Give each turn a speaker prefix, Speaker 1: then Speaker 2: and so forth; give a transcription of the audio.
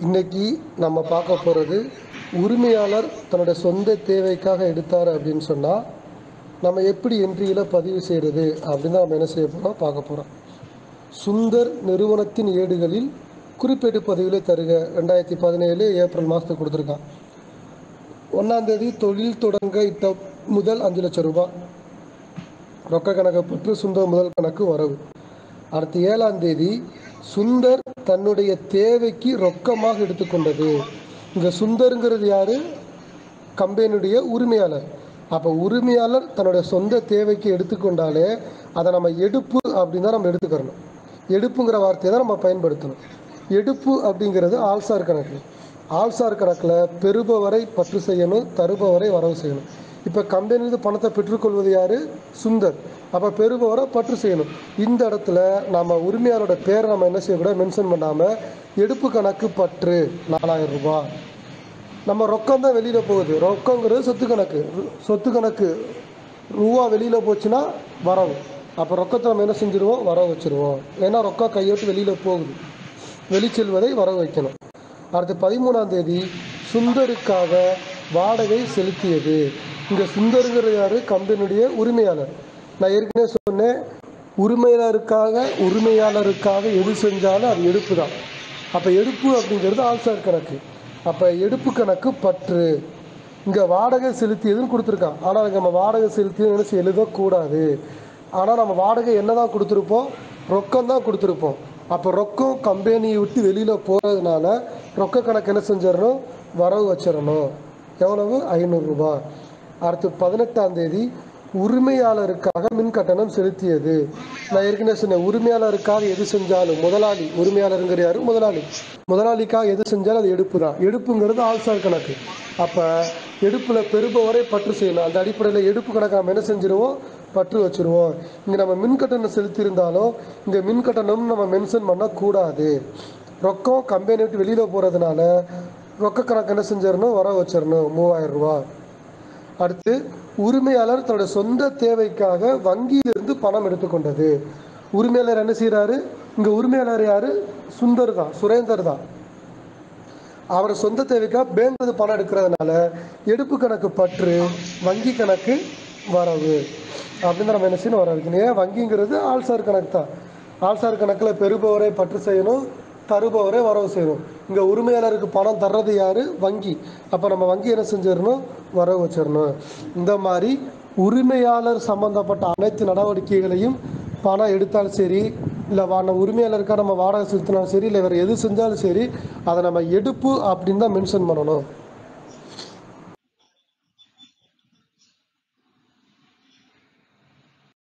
Speaker 1: இன்னைக்கு நம்ம பார்க்க போகிறது உரிமையாளர் தன்னோட சொந்த தேவைக்காக எடுத்தார் அப்படின்னு சொன்னால் நம்ம எப்படி என்ட்ரியில் பதிவு செய்கிறது அப்படின்னு நம்ம என்ன செய்ய போகிறோம் பார்க்க போகிறோம் சுந்தர் நிறுவனத்தின் ஏடுகளில் குறிப்பேடு பதிவில் தருக ரெண்டாயிரத்தி பதினேழு ஏப்ரல் மாதத்துக்கு கொடுத்துருக்கான் ஒன்றாந்தேதி தொழில் தொடங்க இட்ட முதல் அஞ்சு லட்சம் ரூபாய் ரொக்க கணக்கை பற்று சுந்தர் முதல் கணக்கு வரவு அடுத்து ஏழாம் தேதி சுந்தர் தன்னுடைய தேவைக்கு ரொக்கமாக எடுத்துக்கொண்டது இங்கே சுந்தருங்கிறது யாரு கம்பெனியுடைய உரிமையாளர் அப்போ உரிமையாளர் தன்னுடைய சொந்த தேவைக்கு எடுத்துக்கொண்டாலே அதை நம்ம எடுப்பு அப்படின்னு தான் நம்ம எடுத்துக்கிறணும் எடுப்புங்கிற வார்த்தையை தான் நம்ம பயன்படுத்தணும் எடுப்பு அப்படிங்கிறது ஆள்சார் கணக்கு ஆள்சார் கணக்கில் பெறுபவரை பற்று செய்யணும் தருபவரை வரவு செய்யணும் இப்போ கம்பெனிலிருந்து பணத்தை பெற்றுக்கொள்வது யார் சுந்தர் அப்போ பெறுபவரை பற்று செய்யணும் இந்த இடத்துல நம்ம உரிமையாளரோட பேரை நம்ம என்ன செய்யக்கூடாது மென்ஷன் பண்ணாமல் எடுப்பு கணக்கு பற்று நாலாயிரம் ரூபாய் நம்ம ரொக்கம் தான் வெளியில் போகுது ரொக்கங்கிறது சொத்து கணக்கு ரு- சொத்து கணக்கு ரூபா வெளியில் போச்சுன்னா வரவு அப்போ ரொக்கத்தை நம்ம என்ன செஞ்சுருவோம் வரவு வச்சுருவோம் ஏன்னா ரொக்கம் கையோட்டு வெளியில் போகுது வெளிச்செல்வதை வரவு வைக்கணும் அடுத்து பதிமூணாம் தேதி சுந்தருக்காக வாடகை செலுத்தியது இங்கே சுந்தருங்கிறது யார் கம்பெனியுடைய உரிமையாளர் நான் ஏற்கனவே சொன்னேன் உரிமையாளருக்காக உரிமையாளருக்காக எது செஞ்சாலும் அது எடுப்பு தான் அப்போ எடுப்பு அப்படிங்கிறது ஆள்சார் கணக்கு அப்போ எடுப்பு கணக்கு பற்று இங்கே வாடகை செலுத்தியதுன்னு கொடுத்துருக்கான் ஆனால் இங்கே நம்ம வாடகை செலுத்தியது நினச்சி எழுதக்கூடாது ஆனால் நம்ம வாடகை என்ன தான் கொடுத்துருப்போம் ரொக்கம் தான் கொடுத்துருப்போம் அப்போ ரொக்கம் கம்பெனியை விட்டு வெளியில் போகிறதுனால ரொக்க கணக்கு என்ன செஞ்சிடணும் வரவு வச்சிடணும் எவ்வளவு ஐநூறுரூபா அடுத்து பதினெட்டாம் தேதி உரிமையாளருக்காக மின் கட்டணம் செலுத்தியது நான் ஏற்கனவே சொன்னேன் உரிமையாளருக்காக எது செஞ்சாலும் முதலாளி உரிமையாளருங்கிற யாரு முதலாளி முதலாளிக்காக எது செஞ்சாலும் அது எடுப்பு தான் எடுப்புங்கிறது ஆள்சார் கணக்கு அப்போ எடுப்பில் பெறுபவரை பற்று செய்யணும் அந்த அடிப்படையில் எடுப்பு கணக்கு நம்ம என்ன செஞ்சிருவோம் பற்று வச்சிருவோம் இங்கே நம்ம மின் கட்டணம் செலுத்தியிருந்தாலும் இங்கே மின் கட்டணம் நம்ம மென்ஷன் பண்ணக்கூடாது ரொக்கம் கம்பெனி விட்டு வெளியில் போகிறதுனால ரொக்க கணக்கு என்ன செஞ்சிடணும் வர வச்சிடணும் மூவாயிரம் ரூபா அடுத்து உரிமையாளர் தன்னோட சொந்த தேவைக்காக வங்கியிலிருந்து பணம் எடுத்துக்கொண்டது உரிமையாளர் என்ன செய்கிறாரு இங்கே உரிமையாளர் யாரு சுந்தர் தான் சுரேந்தர் தான் அவர் சொந்த தேவைக்காக பேங்க்லேருந்து பணம் எடுக்கிறதுனால எடுப்பு கணக்கு பற்று வங்கி கணக்கு வரவு அப்படின்னு நம்ம என்ன செய்யணும் வர வைக்கணும் ஏன் வங்கிங்கிறது ஆள்சார் கணக்கு தான் ஆள்சார் கணக்கில் பெறுபவரை பற்று செய்யணும் தருபவரை வரவு செய்யணும் இங்கே உரிமையாளருக்கு பணம் தர்றது யார் வங்கி அப்போ நம்ம வங்கி என்ன செஞ்சிடணும் வரவு வச்சிடணும் இந்த மாதிரி உரிமையாளர் சம்பந்தப்பட்ட அனைத்து நடவடிக்கைகளையும் பணம் எடுத்தாலும் சரி இல்லை வா நம்ம உரிமையாளருக்காக நம்ம வாடகை செலுத்தினாலும் சரி இல்லை வேறு எது செஞ்சாலும் சரி அதை நம்ம எடுப்பு அப்படின்னு தான் மென்ஷன் பண்ணணும்